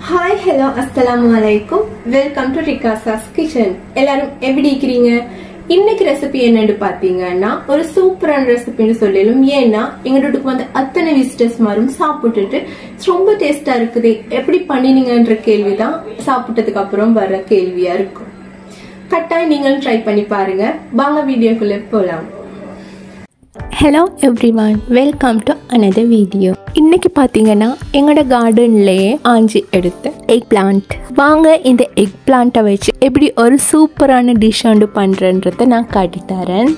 hi hello அஸ்ஸலாமு அலைக்கும் welcome to ரிகாசாஸ் kitchen எல்லாரும் எப்படி இருக்கிறீங்க இன்னைக்கு ரெசிபி என்னன்னு பாத்தீங்கன்னா ஒரு சூப்பரான ரெசிபின்னு சொல்லிடும் ஏன்னா எங்க வீட்டுக்கு வந்து அத்தனை விசிட்டர்ஸ் மாரும் சாப்பிட்டுட்டு ரொம்ப டேஸ்டா இருக்குது எப்படி பண்ணினீங்கன்ற கேள்விதான் சாப்பிட்டதுக்கு அப்புறம் வர கேள்வியா இருக்கும் கட்டாயம் நீங்களும் ட்ரை பண்ணி பாருங்க வாங்க வீடியோக்குள்ள போலாம் hello everyone welcome to another video இன்னைக்கு பார்த்தீங்கன்னா எங்களோட கார்டன்லேயே ஆஞ்சி எடுத்த எக் பிளான்ட் வாங்க இந்த எக் பிளான்ட்டை வச்சு எப்படி ஒரு சூப்பரான டிஷ் வந்து பண்ணுறன்றதை நான் காட்டித்தரேன்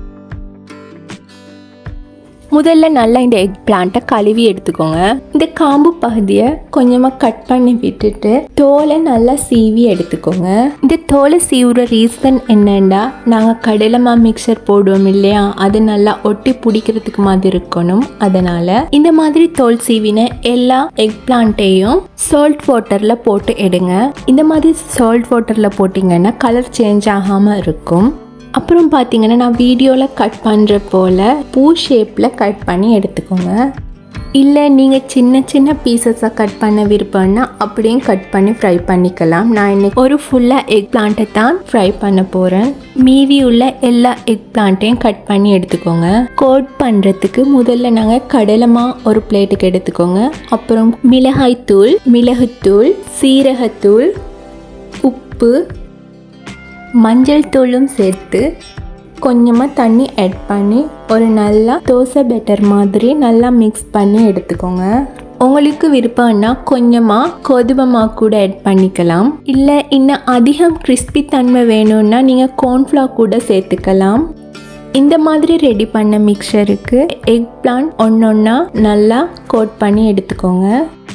முதல்ல நல்லா இந்த எக் பிளான்ட்டை கழுவி எடுத்துக்கோங்க இந்த காம்பு பகுதியை கொஞ்சமாக கட் பண்ணி விட்டுட்டு தோலை நல்லா சீவி எடுத்துக்கோங்க இந்த தோலை சீவுற ரீசன் என்னன்னா நாங்கள் கடலைமா மிக்சர் போடுவோம் இல்லையா அது நல்லா ஒட்டி பிடிக்கிறதுக்கு மாதிரி இருக்கணும் அதனால இந்த மாதிரி தோல் சீவின எல்லா எக் பிளான்ட்டையும் சால்ட் வாட்டரில் போட்டு எடுங்க இந்த மாதிரி சால்ட் வாட்டரில் போட்டிங்கன்னா கலர் சேஞ்ச் ஆகாமல் இருக்கும் அப்புறம் பார்த்தீங்கன்னா நான் வீடியோவில் கட் பண்ணுற போல் பூ ஷேப்பில் கட் பண்ணி எடுத்துக்கோங்க இல்லை நீங்கள் சின்ன சின்ன பீசஸாக கட் பண்ண விருப்பம்னா அப்படியும் கட் பண்ணி ஃப்ரை பண்ணிக்கலாம் நான் இன்னைக்கு ஒரு ஃபுல்லாக எக் பிளான்ட்டை தான் ஃப்ரை பண்ண போகிறேன் மீதி உள்ள எல்லா எக் பிளான்ட்டையும் கட் பண்ணி எடுத்துக்கோங்க கோட் பண்ணுறதுக்கு முதல்ல நாங்கள் கடலைமா ஒரு பிளேட்டுக்கு எடுத்துக்கோங்க அப்புறம் மிளகாய்த்தூள் மிளகுத்தூள் சீரகத்தூள் உப்பு மஞ்சள் தூளும் சேர்த்து கொஞ்சமாக தண்ணி ஆட் பண்ணி ஒரு நல்லா தோசை பெட்டர் மாதிரி நல்லா மிக்ஸ் பண்ணி எடுத்துக்கோங்க உங்களுக்கு விருப்பம்னா கொஞ்சமாக கோதுமை மாவு கூட ஆட் பண்ணிக்கலாம் இல்லை இன்னும் அதிகம் கிறிஸ்பி தன்மை வேணும்னா நீங்கள் கோர்ன்ஃப்ளவர் கூட சேர்த்துக்கலாம் இந்த மாதிரி ரெடி பண்ண மிக்சருக்கு எக் பிளான் ஒன்றொன்னா நல்லா கோட் பண்ணி எடுத்துக்கோங்க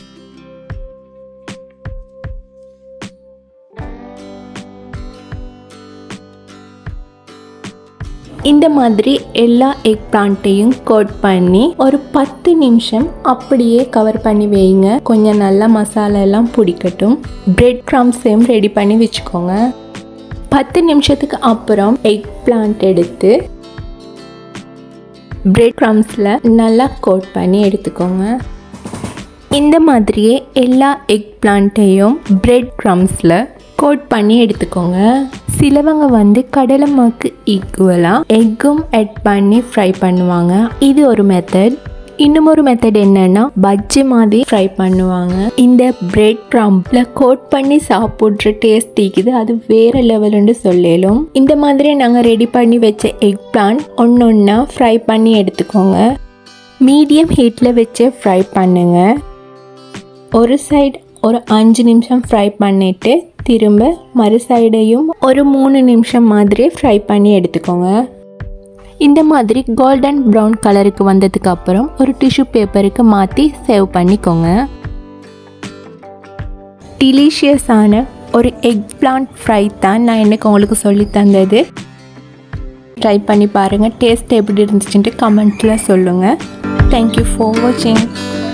இந்த மாதிரி எல்லா எக் பிளான்ட்டையும் கோட் பண்ணி ஒரு பத்து நிமிஷம் அப்படியே கவர் பண்ணி வைங்க கொஞ்சம் நல்லா மசாலா எல்லாம் பிடிக்கட்டும் பிரெட் க்ரம்ஸையும் ரெடி பண்ணி வச்சுக்கோங்க பத்து நிமிஷத்துக்கு அப்புறம் எக் பிளான்ட் எடுத்து பிரெட் க்ரம்ஸில் நல்லா கோட் பண்ணி எடுத்துக்கோங்க இந்த மாதிரியே எல்லா எக் பிளான்ட்டையும் பிரெட் க்ரம்ஸில் கோட் பண்ணி எடுத்துக்கோங்க சிலவங்க வந்து கடலைமாக்கு ஈக்குவலாக எக்கும் ஆட் பண்ணி ஃப்ரை பண்ணுவாங்க இது ஒரு மெத்தட் இன்னும் ஒரு மெத்தட் என்னன்னா பஜ்ஜி மாதிரி ஃப்ரை பண்ணுவாங்க இந்த பிரெட் க்ரம்பில் கோட் பண்ணி சாப்பிட்ற டேஸ்ட் இருக்குது அது வேற லெவலுன்னு சொல்லலும் இந்த மாதிரி நாங்கள் ரெடி பண்ணி வச்ச எக் பிளான் ஒன்று ஒன்றா ஃப்ரை பண்ணி எடுத்துக்கோங்க மீடியம் ஹீட்டில் வச்சு ஃப்ரை பண்ணுங்க ஒரு சைடு ஒரு அஞ்சு நிமிஷம் ஃப்ரை பண்ணிவிட்டு திரும்ப மறு சைடையும் ஒரு மூணு நிமிஷம் மாதிரி ஃப்ரை பண்ணி எடுத்துக்கோங்க இந்த மாதிரி கோல்டன் ப்ரௌன் கலருக்கு வந்ததுக்கு அப்புறம் ஒரு டிஷ்யூ பேப்பருக்கு மாற்றி சேவ் பண்ணிக்கோங்க டிலீஷியஸான ஒரு எக் பிளான்ட் ஃப்ரை தான் நான் எனக்கு உங்களுக்கு சொல்லி தந்தது ட்ரை பண்ணி பாருங்கள் டேஸ்ட் எப்படி இருந்துச்சுன்ட்டு கமெண்ட்டில் சொல்லுங்கள் தேங்க்யூ ஃபார் வாட்சிங்